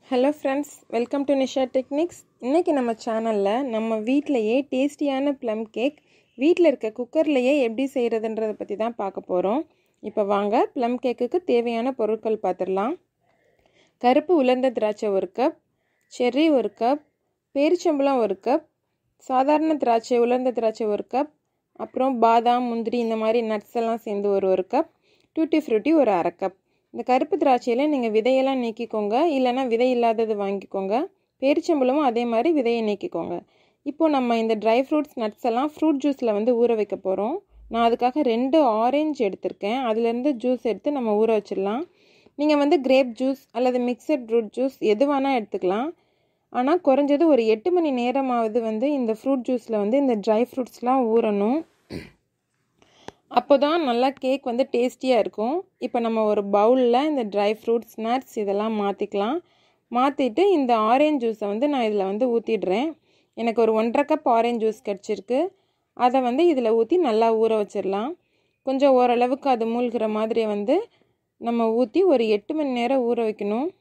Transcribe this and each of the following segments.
hello friends welcome to Nisha techniques இன்றைக்கி நம்ம சேனலில் நம்ம வீட்டிலையே டேஸ்டியான ப்ளம் கேக் வீட்டில் இருக்க குக்கர்லேயே எப்படி செய்கிறதுன்றதை பற்றி தான் பார்க்க போகிறோம் இப்போ வாங்க ப்ளம் கேக்குக்கு தேவையான பொருட்கள் பார்த்துடலாம் கருப்பு உலர்ந்த திராட்சை ஒரு கப் செர்ரி ஒரு கப் பேரிச்சம்பழம் ஒரு கப் சாதாரண திராட்சை உலர்ந்த திராட்சை ஒரு கப் அப்புறம் பாதாம் முந்திரி இந்த மாதிரி நட்ஸ் எல்லாம் சேர்ந்து ஒரு ஒரு கப் டூட்டி ஃப்ரூட்டி ஒரு அரை கப் இந்த கருப்பு திராட்சையில் நீங்கள் விதையெல்லாம் நீக்கிக்கோங்க இல்லைன்னா விதை இல்லாதது வாங்கிக்கோங்க பேரிச்சம்பழமும் அதே மாதிரி விதையை நீக்கிக்கோங்க இப்போது நம்ம இந்த ட்ரை ஃப்ரூட்ஸ் நட்ஸ் எல்லாம் ஃப்ரூட் ஜூஸில் வந்து ஊற வைக்க போகிறோம் நான் அதுக்காக ரெண்டு ஆரஞ்சு எடுத்திருக்கேன் அதுலேருந்து ஜூஸ் எடுத்து நம்ம ஊற வச்சிடலாம் நீங்கள் வந்து கிரேப் ஜூஸ் அல்லது மிக்சட் ஃப்ரூட் ஜூஸ் எது வேணால் எடுத்துக்கலாம் ஆனால் குறைஞ்சது ஒரு எட்டு மணி நேரமாவது வந்து இந்த ஃப்ரூட் ஜூஸில் வந்து இந்த ட்ரை ஃப்ரூட்ஸ்லாம் ஊறணும் அப்போ தான் நல்லா கேக் வந்து டேஸ்டியாக இருக்கும் இப்போ நம்ம ஒரு பவுலில் இந்த ட்ரை ஃப்ரூட்ஸ் நட்ஸ் இதெல்லாம் மாற்றிக்கலாம் மாற்றிட்டு இந்த ஆரஞ்ச் ஜூஸை வந்து நான் இதில் வந்து ஊற்றிடுறேன் எனக்கு ஒரு ஒன்றரை கப் ஆரஞ்ச் ஜூஸ் கிடச்சிருக்கு அதை வந்து இதில் ஊற்றி நல்லா ஊற வச்சிடலாம் கொஞ்சம் ஓரளவுக்கு அது மூழ்கிற மாதிரி வந்து நம்ம ஊற்றி ஒரு எட்டு மணி நேரம் ஊற வைக்கணும்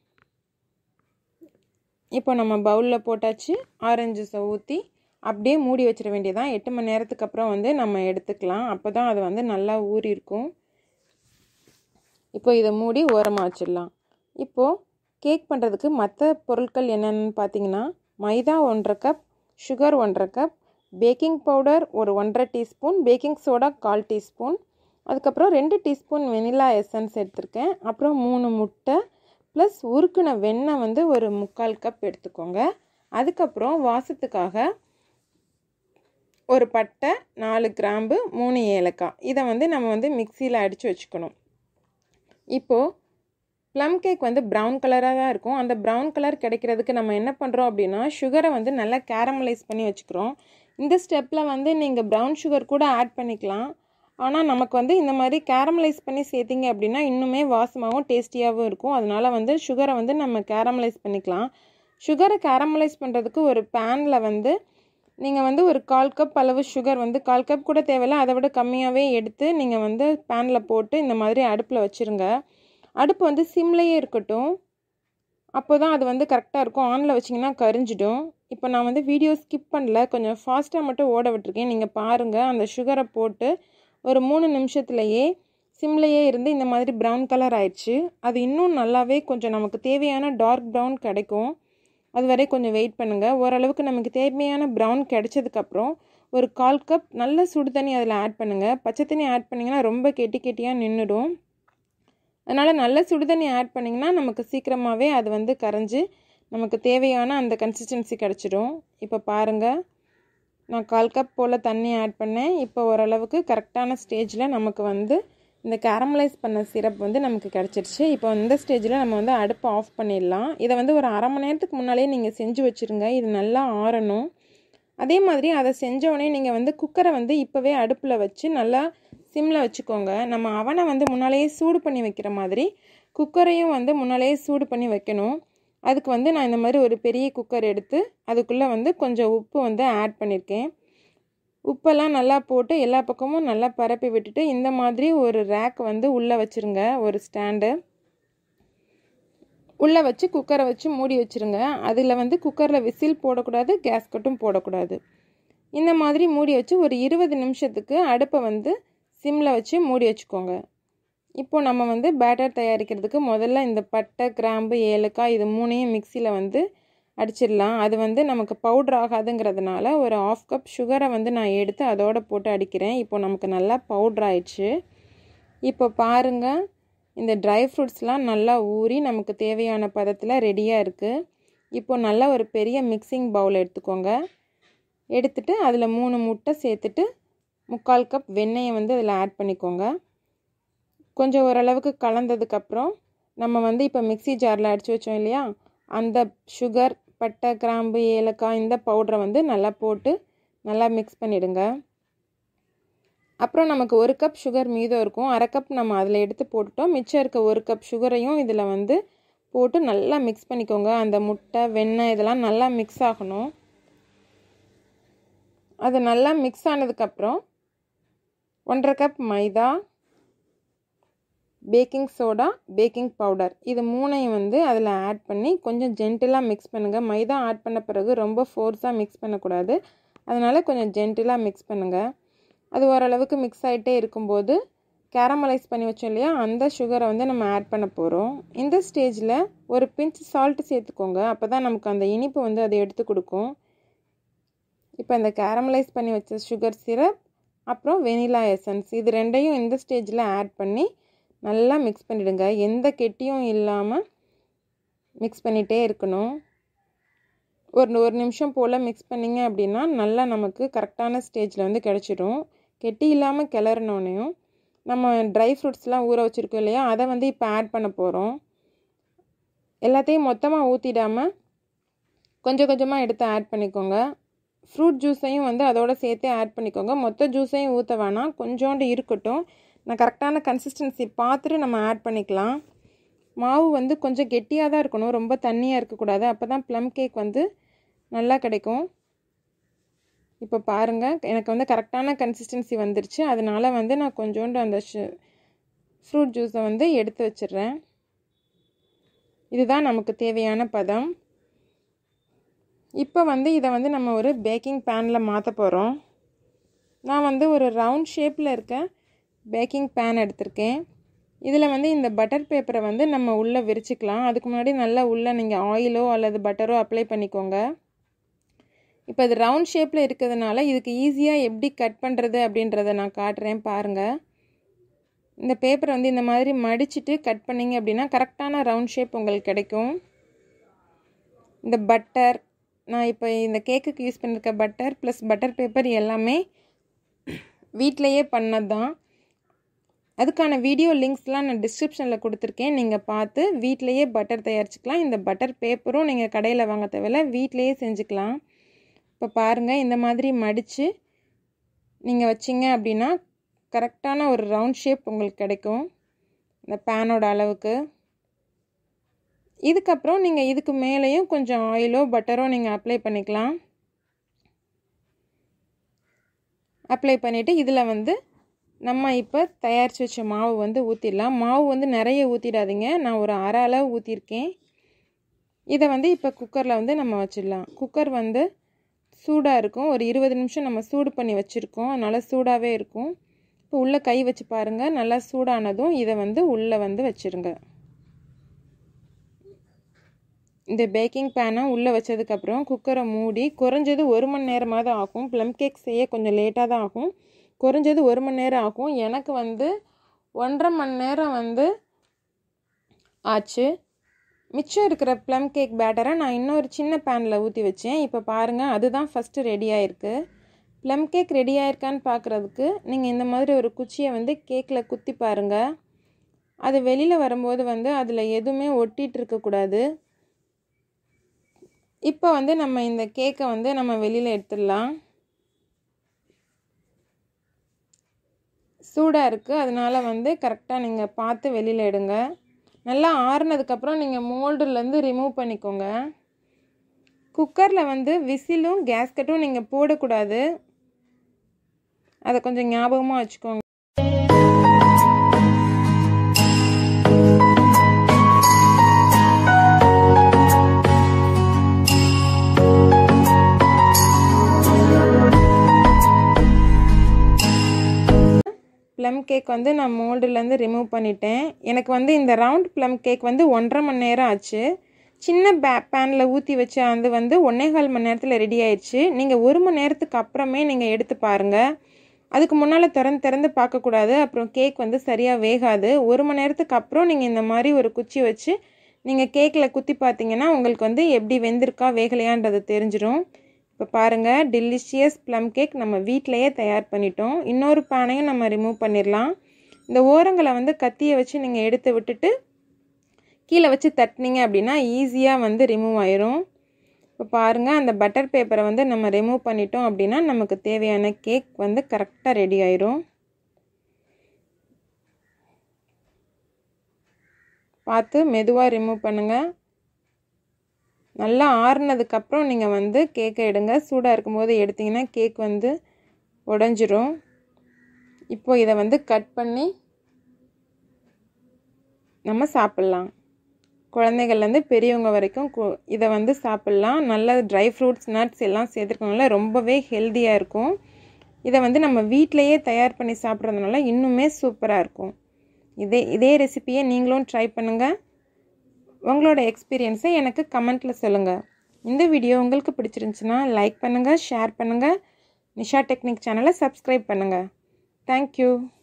இப்போ நம்ம பவுலில் போட்டாச்சு ஆரஞ்சு ஜூஸை ஊற்றி அப்படியே மூடி வச்சிட வேண்டியதான் எட்டு மணி நேரத்துக்கு அப்புறம் வந்து நம்ம எடுத்துக்கலாம் அப்போ தான் அது வந்து நல்லா ஊறி இருக்கும் இப்போ இதை மூடி ஓரமாக வச்சிடலாம் இப்போது கேக் பண்ணுறதுக்கு மற்ற பொருட்கள் என்னென்னு பார்த்தீங்கன்னா மைதா ஒன்றரை கப் சுகர் ஒன்றரை கப் பேக்கிங் பவுடர் ஒரு ஒன்றரை டீஸ்பூன் பேக்கிங் சோடா கால் டீஸ்பூன் அதுக்கப்புறம் ரெண்டு டீஸ்பூன் வெனிலா எசன்ஸ் எடுத்திருக்கேன் அப்புறம் மூணு முட்டை ப்ளஸ் உருக்குன வெண்ணெய் வந்து ஒரு முக்கால் கப் எடுத்துக்கோங்க அதுக்கப்புறம் வாசத்துக்காக ஒரு பட்டை நாலு கிராம்பு மூணு ஏலக்காய் இதை வந்து நம்ம வந்து மிக்சியில் அடித்து வச்சுக்கணும் இப்போது ப்ளம் கேக் வந்து ப்ரௌன் கலராக தான் இருக்கும் அந்த ப்ரௌன் கலர் கிடைக்கிறதுக்கு நம்ம என்ன பண்ணுறோம் அப்படின்னா சுகரை வந்து நல்லா கேரமலைஸ் பண்ணி வச்சுக்கிறோம் இந்த ஸ்டெப்பில் வந்து நீங்கள் ப்ரௌன் சுகர் கூட ஆட் பண்ணிக்கலாம் ஆனால் நமக்கு வந்து இந்த மாதிரி கேரமலைஸ் பண்ணி சேர்த்திங்க அப்படின்னா இன்னுமே வாசமாகவும் டேஸ்டியாகவும் இருக்கும் அதனால் வந்து சுகரை வந்து நம்ம கேரமலைஸ் பண்ணிக்கலாம் சுகரை கேரமலைஸ் பண்ணுறதுக்கு ஒரு பேனில் வந்து நீங்கள் வந்து ஒரு கால் கப் அளவு சுகர் வந்து கால் கப் கூட தேவையில்ல அதை விட கம்மியாகவே எடுத்து நீங்கள் வந்து பேனில் போட்டு இந்த மாதிரி அடுப்பில் வச்சுருங்க அடுப்பு வந்து சிம்லேயே இருக்கட்டும் அப்போ தான் அது வந்து கரெக்டாக இருக்கும் ஆனில் வச்சிங்கன்னா கரிஞ்சிடும் இப்போ நான் வந்து வீடியோ ஸ்கிப் பண்ணல கொஞ்சம் ஃபாஸ்ட்டாக மட்டும் ஓட விட்டுருக்கேன் நீங்கள் பாருங்கள் அந்த சுகரை போட்டு ஒரு மூணு நிமிஷத்துலையே சிம்லேயே இருந்து இந்த மாதிரி ப்ரௌன் கலர் ஆயிடுச்சு அது இன்னும் நல்லாவே கொஞ்சம் நமக்கு தேவையான டார்க் ப்ரௌன் கிடைக்கும் அது வரை கொஞ்சம் வெயிட் பண்ணுங்கள் ஓரளவுக்கு நமக்கு தேவையான ப்ரௌன் கிடைச்சதுக்கப்புறம் ஒரு கால் கப் நல்ல சுடு தண்ணி அதில் ஆட் பண்ணுங்கள் பச்சை தண்ணி ஆட் பண்ணிங்கன்னா ரொம்ப கெட்டி கெட்டியாக நின்றுடும் அதனால் நல்ல சுடு தண்ணி ஆட் பண்ணிங்கன்னா நமக்கு சீக்கிரமாகவே அது வந்து கரைஞ்சி நமக்கு தேவையான அந்த கன்சிஸ்டன்சி கிடச்சிடும் இப்போ பாருங்கள் நான் கால் கப் போல் தண்ணி ஆட் பண்ணேன் இப்போ ஓரளவுக்கு கரெக்டான ஸ்டேஜில் நமக்கு வந்து இந்த கேரமலைஸ் பண்ண சிரப் வந்து நமக்கு கிடச்சிருச்சு இப்போ இந்த ஸ்டேஜில் நம்ம வந்து அடுப்பை ஆஃப் பண்ணிடலாம் இதை வந்து ஒரு அரை மணி நேரத்துக்கு முன்னாலேயே நீங்கள் செஞ்சு வச்சுருங்க இது நல்லா ஆறணும் அதே மாதிரி அதை செஞ்சோடனே நீங்கள் வந்து குக்கரை வந்து இப்போவே அடுப்பில் வச்சு நல்லா சிம்மில் வச்சுக்கோங்க நம்ம அவனை வந்து முன்னாலேயே சூடு பண்ணி வைக்கிற மாதிரி குக்கரையும் வந்து முன்னாலேயே சூடு பண்ணி வைக்கணும் அதுக்கு வந்து நான் இந்த மாதிரி ஒரு பெரிய குக்கர் எடுத்து அதுக்குள்ளே வந்து கொஞ்சம் உப்பு வந்து ஆட் பண்ணியிருக்கேன் உப்பெல்லாம் நல்லா போட்டு எல்லா பக்கமும் நல்லா பரப்பி விட்டுட்டு இந்த மாதிரி ஒரு ரேக் வந்து உள்ளே வச்சுருங்க ஒரு ஸ்டாண்டு உள்ளே வச்சு குக்கரை வச்சு மூடி வச்சுருங்க அதில் வந்து குக்கரில் விசில் போடக்கூடாது கேஸ்கட்டும் போடக்கூடாது இந்த மாதிரி மூடி வச்சு ஒரு இருபது நிமிஷத்துக்கு அடுப்பை வந்து சிம்மில் வச்சு மூடி வச்சுக்கோங்க இப்போ நம்ம வந்து பேட்டர் தயாரிக்கிறதுக்கு முதல்ல இந்த பட்டை கிராம்பு ஏலக்காய் இது மூணையும் மிக்சியில் வந்து அடிச்சிடலாம் அது வந்து நமக்கு பவுட்ரு ஆகாதுங்கிறதுனால ஒரு ஆஃப் கப் சுகரை வந்து நான் எடுத்து அதோடு போட்டு அடிக்கிறேன் இப்போ நமக்கு நல்லா பவுட்ரு ஆயிடுச்சு இப்போ பாருங்கள் இந்த ட்ரை ஃப்ரூட்ஸ்லாம் நல்லா ஊறி நமக்கு தேவையான பதத்தில் ரெடியாக இருக்குது இப்போ நல்லா ஒரு பெரிய மிக்சிங் பவுல் எடுத்துக்கோங்க எடுத்துட்டு அதில் மூணு முட்டை சேர்த்துட்டு முக்கால் கப் வெண்ணெயை வந்து அதில் ஆட் பண்ணிக்கோங்க கொஞ்சம் ஓரளவுக்கு கலந்ததுக்கப்புறம் நம்ம வந்து இப்போ மிக்சி ஜாரில் அடித்து வச்சோம் இல்லையா அந்த சுகர் பட்டை கிராம்பு ஏலக்காய் இந்த பவுடரை வந்து நல்லா போட்டு நல்லா மிக்ஸ் பண்ணிவிடுங்க அப்புறம் நமக்கு ஒரு கப் சுகர் மீதம் இருக்கும் அரை கப் நம்ம அதில் எடுத்து போட்டுட்டோம் மிச்சம் இருக்க ஒரு கப் சுகரையும் இதில் வந்து போட்டு நல்லா மிக்ஸ் பண்ணிக்கோங்க அந்த முட்டை வெண்ணெய் இதெல்லாம் நல்லா மிக்ஸ் ஆகணும் அது நல்லா மிக்ஸ் ஆனதுக்கப்புறம் ஒன்றரை cup maida baking soda baking powder இது மூணையும் வந்து அதில் ஆட் பண்ணி கொஞ்சம் ஜென்டிலாக மிக்ஸ் பண்ணுங்கள் மைதா ஆட் பண்ண பிறகு ரொம்ப ஃபோர்ஸாக மிக்ஸ் பண்ணக்கூடாது அதனால் கொஞ்சம் ஜென்டிலாக மிக்ஸ் பண்ணுங்கள் அது ஓரளவுக்கு மிக்ஸ் ஆகிட்டே இருக்கும்போது கேரமலைஸ் பண்ணி வச்சோம் இல்லையா அந்த சுகரை வந்து நம்ம ஆட் பண்ண போகிறோம் இந்த ஸ்டேஜில் ஒரு பிஞ்ச் சால்ட்டு சேர்த்துக்கோங்க அப்போ தான் நமக்கு அந்த இனிப்பு வந்து அதை எடுத்து கொடுக்கும் இப்போ இந்த கேரமலைஸ் பண்ணி வச்ச சுகர் சிரப் அப்புறம் வெனிலா எசன்ஸ் இது ரெண்டையும் இந்த ஸ்டேஜில் ஆட் பண்ணி நல்லா மிக்ஸ் பண்ணிவிடுங்க எந்த கெட்டியும் இல்லாமல் மிக்ஸ் பண்ணிகிட்டே இருக்கணும் ஒரு ஒரு நிமிஷம் போல் மிக்ஸ் பண்ணிங்க அப்படின்னா நல்லா நமக்கு கரெக்டான ஸ்டேஜில் வந்து கிடச்சிடும் கெட்டி இல்லாமல் கிளறினோனையும் நம்ம ட்ரை ஃப்ரூட்ஸ்லாம் ஊற வச்சுருக்கோம் இல்லையா அதை வந்து இப்போ ஆட் பண்ண போகிறோம் எல்லாத்தையும் மொத்தமாக ஊற்றிடாமல் கொஞ்சம் கொஞ்சமாக எடுத்து ஆட் பண்ணிக்கோங்க ஃப்ரூட் ஜூஸையும் வந்து அதோட சேர்த்தே ஆட் பண்ணிக்கோங்க மொத்த ஜூஸையும் ஊற்ற வேணாம் கொஞ்சோண்டு இருக்கட்டும் நான் கரெக்டான கன்சிஸ்டன்சி பார்த்துட்டு நம்ம ஆட் பண்ணிக்கலாம் மாவு வந்து கொஞ்சம் கெட்டியாக தான் இருக்கணும் ரொம்ப தண்ணியாக இருக்கக்கூடாது அப்போ தான் ப்ளம் கேக் வந்து நல்லா கிடைக்கும் இப்போ பாருங்கள் எனக்கு வந்து கரெக்டான கன்சிஸ்டன்சி வந்துருச்சு அதனால் வந்து நான் கொஞ்சோண்டு அந்த ஃப்ரூட் ஜூஸை வந்து எடுத்து வச்சிடுறேன் இதுதான் நமக்கு தேவையான பதம் இப்போ வந்து இதை வந்து நம்ம ஒரு பேக்கிங் பேனில் மாற்ற போகிறோம் நான் வந்து ஒரு ரவுண்ட் ஷேப்பில் இருக்க பேக்கிங் பேன் எடுத்திருக்கேன் இதில் வந்து இந்த பட்டர் பேப்பரை வந்து நம்ம உள்ளே விரிச்சிக்கலாம் அதுக்கு முன்னாடி நல்லா உள்ளே நீங்கள் ஆயிலோ அல்லது பட்டரோ அப்ளை பண்ணிக்கோங்க இப்போ இது ரவுண்ட் ஷேப்பில் இருக்கிறதுனால இதுக்கு ஈஸியாக எப்படி கட் பண்ணுறது அப்படின்றத நான் காட்டுறேன் பாருங்கள் இந்த பேப்பரை வந்து இந்த மாதிரி மடிச்சுட்டு கட் பண்ணிங்க அப்படின்னா கரெக்டான ரவுண்ட் ஷேப் உங்களுக்கு கிடைக்கும் இந்த பட்டர் நான் இப்போ இந்த கேக்குக்கு யூஸ் பண்ணியிருக்க பட்டர் ப்ளஸ் பட்டர் பேப்பர் எல்லாமே வீட்டிலையே பண்ணது தான் அதுக்கான வீடியோ லிங்க்ஸ்லாம் நான் டிஸ்கிரிப்ஷனில் கொடுத்துருக்கேன் நீங்கள் பார்த்து வீட்டிலையே பட்டர் தயாரிச்சுக்கலாம் இந்த பட்டர் பேப்பரும் நீங்கள் கடையில் வாங்க தேவையில்ல வீட்டிலையே செஞ்சுக்கலாம் இப்போ பாருங்கள் இந்த மாதிரி மடித்து நீங்கள் வச்சிங்க அப்படின்னா கரெக்டான ஒரு ரவுண்ட் ஷேப் உங்களுக்கு கிடைக்கும் இந்த பேனோட அளவுக்கு இதுக்கப்புறம் நீங்கள் இதுக்கு மேலேயும் கொஞ்சம் ஆயிலோ பட்டரோ நீங்கள் அப்ளை பண்ணிக்கலாம் அப்ளை பண்ணிவிட்டு இதில் வந்து நம்ம இப்போ தயாரித்து வச்ச மாவு வந்து ஊற்றிடலாம் மாவு வந்து நிறைய ஊற்றிடாதீங்க நான் ஒரு அரை அளவு ஊற்றிருக்கேன் இதை வந்து இப்போ குக்கரில் வந்து நம்ம வச்சிடலாம் குக்கர் வந்து சூடாக இருக்கும் ஒரு இருபது நிமிஷம் நம்ம சூடு பண்ணி வச்சுருக்கோம் அதனால் சூடாகவே இருக்கும் இப்போ உள்ளே கை வச்சு பாருங்கள் நல்லா சூடானதும் இதை வந்து உள்ளே வந்து வச்சுருங்க இந்த பேக்கிங் பேனை உள்ளே வச்சதுக்கப்புறம் குக்கரை மூடி குறைஞ்சது ஒரு மணி நேரமாக தான் ஆகும் ப்ளம் கேக் செய்ய கொஞ்சம் லேட்டாக தான் ஆகும் குறைஞ்சது ஒரு மணி நேரம் ஆகும் எனக்கு வந்து ஒன்றரை மணி நேரம் வந்து ஆச்சு மிச்சம் இருக்கிற ப்ளம் கேக் பேட்டரை நான் இன்னொரு சின்ன பேனில் ஊற்றி வச்சேன் இப்போ பாருங்கள் அதுதான் ஃபஸ்ட்டு ரெடி ஆயிருக்கு ப்ளம் கேக் ரெடி ஆயிருக்கான்னு பார்க்குறதுக்கு நீங்கள் இந்த மாதிரி ஒரு குச்சியை வந்து கேக்கில் குத்தி பாருங்கள் அது வெளியில் வரும்போது வந்து அதில் எதுவுமே ஒட்டிகிட்டு இருக்கக்கூடாது இப்போ வந்து நம்ம இந்த கேக்கை வந்து நம்ம வெளியில் எடுத்துடலாம் சூடாக இருக்குது அதனால் வந்து கரெக்டாக நீங்கள் பார்த்து வெளியில் எடுங்க நல்லா ஆறுனதுக்கப்புறம் நீங்கள் மோல்டுலேருந்து ரிமூவ் பண்ணிக்கோங்க குக்கரில் வந்து விசிலும் கேஸ்கட்டும் நீங்கள் போடக்கூடாது அதை கொஞ்சம் ஞாபகமாக வச்சுக்கோங்க ப்ளம் கேக் வந்து நான் மோல்டுலேருந்து ரிமூவ் பண்ணிட்டேன் எனக்கு வந்து இந்த ரவுண்ட் ப்ளம் கேக் வந்து ஒன்றரை மணி நேரம் ஆச்சு சின்ன பே பேனில் ஊற்றி வச்ச அது வந்து ஒன்றே கால் மணி நேரத்தில் ரெடி ஆயிடுச்சு நீங்கள் ஒரு மணி நேரத்துக்கு அப்புறமே நீங்கள் எடுத்து பாருங்கள் அதுக்கு முன்னால் திறந்து திறந்து பார்க்கக்கூடாது அப்புறம் கேக் வந்து சரியாக வேகாது ஒரு மணி நேரத்துக்கு அப்புறம் நீங்கள் இந்த மாதிரி ஒரு குச்சி வச்சு நீங்கள் கேக்கில் குத்தி பார்த்தீங்கன்னா உங்களுக்கு வந்து எப்படி வெந்திருக்கா வேகலையான்றது தெரிஞ்சிடும் இப்போ பாருங்கள் டெலிஷியஸ் ப்ளம் கேக் நம்ம வீட்டிலையே தயார் பண்ணிட்டோம் இன்னொரு பானையும் நம்ம ரிமூவ் பண்ணிடலாம் இந்த ஓரங்களை வந்து கத்தியை வச்சு நீங்கள் எடுத்து விட்டுட்டு கீழே வச்சு தட்டினீங்க அப்படின்னா ஈஸியாக வந்து ரிமூவ் ஆயிரும் இப்போ பாருங்கள் அந்த பட்டர் பேப்பரை வந்து நம்ம ரிமூவ் பண்ணிட்டோம் அப்படின்னா நமக்கு தேவையான கேக் வந்து கரெக்டாக ரெடி ஆயிரும் பார்த்து மெதுவாக ரிமூவ் பண்ணுங்கள் நல்லா ஆறுனதுக்கப்புறம் நீங்கள் வந்து கேக்கை எடுங்க சூடாக இருக்கும்போது எடுத்திங்கன்னா கேக் வந்து உடஞ்சிரும் இப்போ இதை வந்து கட் பண்ணி நம்ம சாப்பிட்லாம் குழந்தைகள்லேருந்து பெரியவங்க வரைக்கும் கு இதை வந்து சாப்பிட்லாம் நல்ல ட்ரை ஃப்ரூட்ஸ் நட்ஸ் எல்லாம் சேர்த்துருக்கனால ரொம்பவே ஹெல்த்தியாக இருக்கும் இதை வந்து நம்ம வீட்டிலையே தயார் பண்ணி சாப்பிட்றதுனால இன்னுமே சூப்பராக இருக்கும் இதே இதே ரெசிப்பியை நீங்களும் ட்ரை பண்ணுங்கள் உங்களோட எக்ஸ்பீரியன்ஸை எனக்கு கமெண்ட்டில் சொல்லுங்கள் இந்த வீடியோ உங்களுக்கு பிடிச்சிருந்துச்சுன்னா லைக் பண்ணுங்கள் ஷேர் பண்ணுங்கள் நிஷா டெக்னிக் சேனலை சப்ஸ்கிரைப் பண்ணுங்கள் தேங்க்யூ